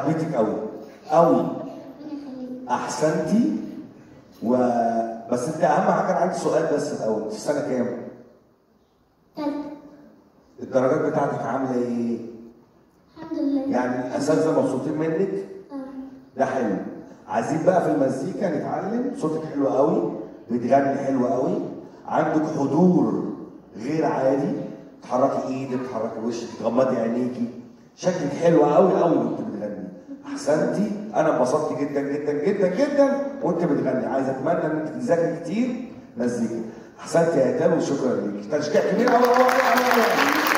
حبيتك قوي قوي ربنا يخليك احسنتي و بس انت اهم حاجه انا عندي سؤال بس الاول في سنه كام؟ تالتة الدرجات بتاعتك عامله ايه؟ الحمد لله يعني الاساتذه مبسوطين منك؟ اه ده حلو عايزين بقى في المزيكا نتعلم صوتك حلو قوي بتغني حلو قوي عندك حضور غير عادي تحركي ايدك تحركي وشك تغمضي عينيكي شكلك حلو قوي قوي وانت بتغني احسنتي انا انبسطت جدا جدا جدا جدا وانت بتغني عايز اتمنى ان انت تذاكري كتير مزيكا احسنتي يا ايتال وشكرا ليك تشجيع كبير قوي قوي قوي قوي